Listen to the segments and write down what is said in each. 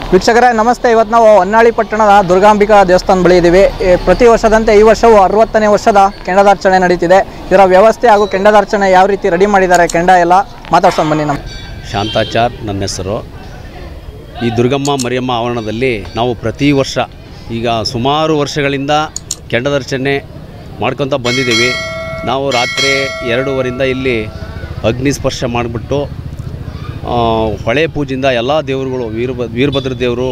ವೀಕ್ಷಕರೇ ನಮಸ್ತೆ ಇವತ್ತು ನಾವು ಹೊನ್ನಾಳಿ ಪಟ್ಟಣದ ದುರ್ಗಾಂಬಿಕಾ ದೇವಸ್ಥಾನ ಬಳಿ ಇದ್ದೀವಿ ಈ ಪ್ರತಿ ವರ್ಷದಂತೆ ಈ ವರ್ಷವೂ ಅರವತ್ತನೇ ವರ್ಷದ ಕೆಂಡದಾರ್ಚನೆ ನಡೀತಿದೆ ಇದರ ವ್ಯವಸ್ಥೆ ಹಾಗೂ ಕೆಂಡದಾರ್ಚನೆ ಯಾವ ರೀತಿ ರೆಡಿ ಮಾಡಿದ್ದಾರೆ ಕೆಂಡ ಎಲ್ಲ ಮಾತಾಡ್ಸೋಣ ಬನ್ನಿ ನಮ್ಮ ಶಾಂತಾಚಾರ್ ನನ್ನ ಹೆಸರು ಈ ದುರ್ಗಮ್ಮ ಮರಿಯಮ್ಮ ಆವರಣದಲ್ಲಿ ನಾವು ಪ್ರತಿ ವರ್ಷ ಈಗ ಸುಮಾರು ವರ್ಷಗಳಿಂದ ಕೆಂಡದರ್ಚನೆ ಮಾಡ್ಕೊತ ಬಂದಿದ್ದೀವಿ ನಾವು ರಾತ್ರಿ ಎರಡೂವರಿಂದ ಇಲ್ಲಿ ಅಗ್ನಿ ಸ್ಪರ್ಶ ಮಾಡಿಬಿಟ್ಟು ಆ, ಹೊಳೆ ಪೂಜೆಯಿಂದ ಎಲ್ಲ ದೇವರುಗಳು ವೀರಭ ವೀರಭದ್ರ ದೇವರು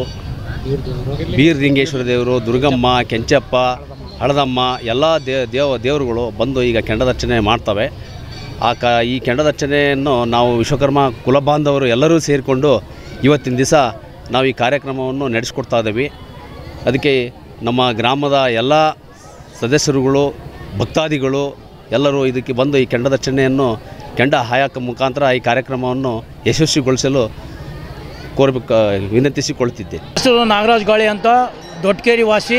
ಬೀರಲಿಂಗೇಶ್ವರ ದೇವರು ದುರ್ಗಮ್ಮ ಕೆಂಚಪ್ಪ ಹಳದಮ್ಮ ಎಲ್ಲ ದೇ ದೇವ ದೇವರುಗಳು ಬಂದು ಈಗ ಕೆಂಡದರ್ಚನೆ ಮಾಡ್ತವೆ ಆ ಕ ಈ ಕೆಂಡದರ್ಚನೆಯನ್ನು ನಾವು ವಿಶ್ವಕರ್ಮ ಕುಲಬಾಂಧವರು ಎಲ್ಲರೂ ಸೇರಿಕೊಂಡು ಇವತ್ತಿನ ದಿವಸ ನಾವು ಈ ಕಾರ್ಯಕ್ರಮವನ್ನು ನಡೆಸ್ಕೊಡ್ತಾ ಇದ್ದೀವಿ ಅದಕ್ಕೆ ನಮ್ಮ ಗ್ರಾಮದ ಎಲ್ಲ ಸದಸ್ಯರುಗಳು ಭಕ್ತಾದಿಗಳು ಎಲ್ಲರೂ ಇದಕ್ಕೆ ಬಂದು ಈ ಕೆಂಡದರ್ಚನೆಯನ್ನು ಕೆಂಡ ಹಾಯಕ ಮುಖಾಂತರ ಈ ಕಾರ್ಯಕ್ರಮವನ್ನು ಯಶಸ್ವಿಗೊಳಿಸಲು ಕೋರಬೇಕು ವಿನಂತಿಸಿಕೊಳ್ತಿದ್ದೆ ಹೆಸರು ನಾಗರಾಜ್ ಗಾಳಿ ಅಂತ ದೊಡ್ಡಕೇರಿ ವಾಸಿ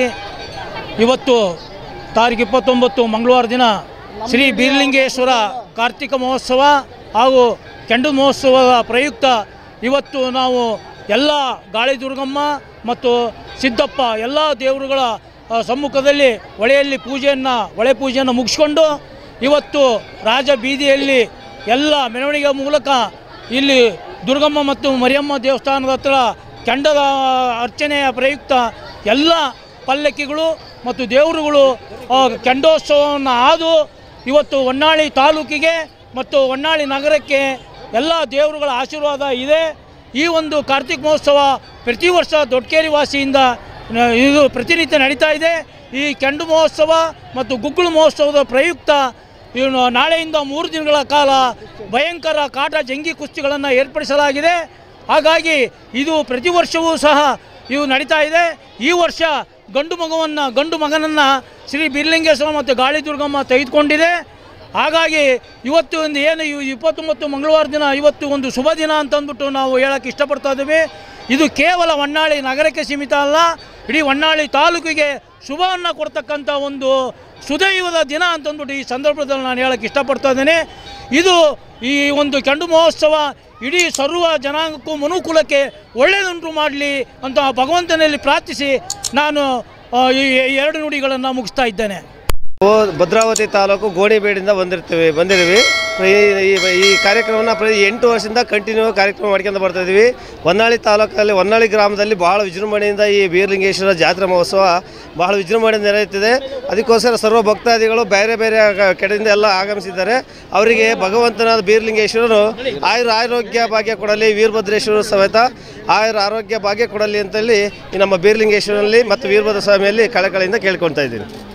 ಇವತ್ತು ತಾರೀಕು ಇಪ್ಪತ್ತೊಂಬತ್ತು ಮಂಗಳವಾರ ದಿನ ಶ್ರೀ ಬೀರಲಿಂಗೇಶ್ವರ ಕಾರ್ತಿಕ ಮಹೋತ್ಸವ ಹಾಗೂ ಕೆಂಡು ಮಹೋತ್ಸವದ ಪ್ರಯುಕ್ತ ಇವತ್ತು ನಾವು ಎಲ್ಲ ಗಾಳಿ ದುರ್ಗಮ್ಮ ಮತ್ತು ಸಿದ್ದಪ್ಪ ಎಲ್ಲ ದೇವರುಗಳ ಆ, ಸಮ್ಮುಖದಲ್ಲಿ ಹೊಳೆಯಲ್ಲಿ ಪೂಜೆಯನ್ನು ಹೊಳೆ ಪೂಜೆಯನ್ನು ಮುಗಿಸ್ಕೊಂಡು ಇವತ್ತು ರಾಜ ಬೀದಿಯಲ್ಲಿ ಎಲ್ಲ ಮೆರವಣಿಗೆ ಮೂಲಕ ಇಲ್ಲಿ ದುರ್ಗಮ್ಮ ಮತ್ತು ಮರಿಯಮ್ಮ ದೇವಸ್ಥಾನದ ಹತ್ರ ಕೆಂಡದ ಅರ್ಚನೆಯ ಪ್ರಯುಕ್ತ ಎಲ್ಲ ಪಲ್ಲಕ್ಕಿಗಳು ಮತ್ತು ದೇವರುಗಳು ಆ, ಕೆಂಡೋತ್ಸವವನ್ನು ಆದು ಇವತ್ತು ಹೊನ್ನಾಳಿ ತಾಲೂಕಿಗೆ ಮತ್ತು ಹೊನ್ನಾಳಿ ನಗರಕ್ಕೆ ಎಲ್ಲ ದೇವರುಗಳ ಆಶೀರ್ವಾದ ಇದೆ ಈ ಒಂದು ಕಾರ್ತಿಕ ಮಹೋತ್ಸವ ಪ್ರತಿ ವರ್ಷ ದೊಡ್ಡಕೇರಿ ವಾಸಿಯಿಂದ ನ- ಇದು ಪ್ರತಿನಿತ್ಯ ನಡೀತಾ ಇದೆ ಈ ಕೆಂಡು ಮಹೋತ್ಸವ ಮತ್ತು ಗುಗ್ಗುಳು ಮಹೋತ್ಸವದ ಪ್ರಯುಕ್ತ ಇವನು ನಾಳೆಯಿಂದ ಮೂರು ದಿನಗಳ ಕಾಲ ಭಯಂಕರ ಕಾಟ ಜಂಗಿ ಕುಸ್ತಿಗಳನ್ನು ಏರ್ಪಡಿಸಲಾಗಿದೆ ಹಾಗಾಗಿ ಇದು ಪ್ರತಿ ವರ್ಷವೂ ಸಹ ಇವು ನಡೀತಾ ಇದೆ ಈ ವರ್ಷ ಗಂಡು ಮಗುವನ್ನು ಗಂಡು ಮಗನನ್ನು ಶ್ರೀ ಬೀರಲಿಂಗೇಶ್ವರ ಮತ್ತು ಗಾಳಿ ದುರ್ಗಮ್ಮ ತೆಗೆದುಕೊಂಡಿದೆ ಹಾಗಾಗಿ ಇವತ್ತು ಒಂದು ಏನು ಇವು ಇಪ್ಪತ್ತೊಂಬತ್ತು ಮಂಗಳವಾರ ದಿನ ಇವತ್ತು ಒಂದು ಶುಭ ದಿನ ಅಂತ ಅಂದ್ಬಿಟ್ಟು ನಾವು ಹೇಳೋಕ್ಕೆ ಇಷ್ಟಪಡ್ತಾ ಇದ್ದೀವಿ ಇದು ಕೇವಲ ಹೊನ್ನಾಳಿ ನಗರಕ್ಕೆ ಸೀಮಿತ ಅಲ್ಲ ಇಡೀ ಹೊನ್ನಾಳಿ ತಾಲೂಕಿಗೆ ಶುಭವನ್ನು ಕೊಡ್ತಕ್ಕಂಥ ಒಂದು ಸುದೈವದ ದಿನ ಅಂತಂದ್ಬಿಟ್ಟು ಈ ಸಂದರ್ಭದಲ್ಲಿ ನಾನು ಹೇಳೋಕ್ಕೆ ಇಷ್ಟಪಡ್ತಾ ಇದ್ದೇನೆ ಇದು ಈ ಒಂದು ಕೆಂಡು ಮಹೋತ್ಸವ ಇಡೀ ಸರ್ವ ಜನಾಂಗಕ್ಕೂ ಮನುಕುಲಕ್ಕೆ ಒಳ್ಳೆಯದುಂಟು ಮಾಡಲಿ ಅಂತ ಭಗವಂತನಲ್ಲಿ ಪ್ರಾರ್ಥಿಸಿ ನಾನು ಆ, ಈ ಎರಡು ನುಡಿಗಳನ್ನು ಮುಗಿಸ್ತಾ ಇದ್ದೇನೆ ನಾವು ಭದ್ರಾವತಿ ತಾಲೂಕು ಗೋಣಿಬೇಡಿಂದ ಬಂದಿರ್ತೀವಿ ಬಂದಿದ್ದೀವಿ ಈ- ಈ- ಈ ಕಾರ್ಯಕ್ರಮನ ಪ್ರತಿ ಎಂಟು ವರ್ಷದಿಂದ ಕಂಟಿನ್ಯೂ ಕಾರ್ಯಕ್ರಮ ಮಾಡ್ಕೊಂಡು ಬರ್ತಾ ಇದ್ದೀವಿ ಹೊನ್ನಾಳಿ ತಾಲೂಕಲ್ಲಿ ಹೊನ್ನಾಳಿ ಗ್ರಾಮದಲ್ಲಿ ಬಹಳ ವಿಜೃಂಭಣೆಯಿಂದ ಈ ಬೀರಲಿಂಗೇಶ್ವರ ಜಾತ್ರಾ ಮಹೋತ್ಸವ ಬಹಳ ವಿಜೃಂಭಣೆಯಿಂದ ನಡೆಯುತ್ತಿದೆ ಅದಕ್ಕೋಸ್ಕರ ಸರ್ವ ಭಕ್ತಾದಿಗಳು ಬೇರೆ ಬೇರೆ ಕ- ಕಡೆಯಿಂದ ಎಲ್ಲ ಆಗಮಿಸಿದ್ದಾರೆ ಅವರಿಗೆ ಭಗವಂತನಾದ ಬೀರಲಿಂಗೇಶ್ವರರು ಆಯುರ ಆರೋಗ್ಯ ಭಾಗ್ಯ ಕೊಡಲಿ ವೀರಭದ್ರೇಶ್ವರ ಸಮೇತ ಆಯುರ ಆರೋಗ್ಯ ಭಾಗ್ಯ ಕೊಡಲಿ ಅಂತೇಳಿ ಈ ನಮ್ಮ ಬೀರಲಿಂಗೇಶ್ವರಲ್ಲಿ ಮತ್ತು ವೀರಭದ್ರ ಸ್ವಾಮಿಯಲ್ಲಿ ಕಳಕಳಿಯಿಂದ ಕೇಳ್ಕೊಳ್ತಾ ಇದ್ದೀನಿ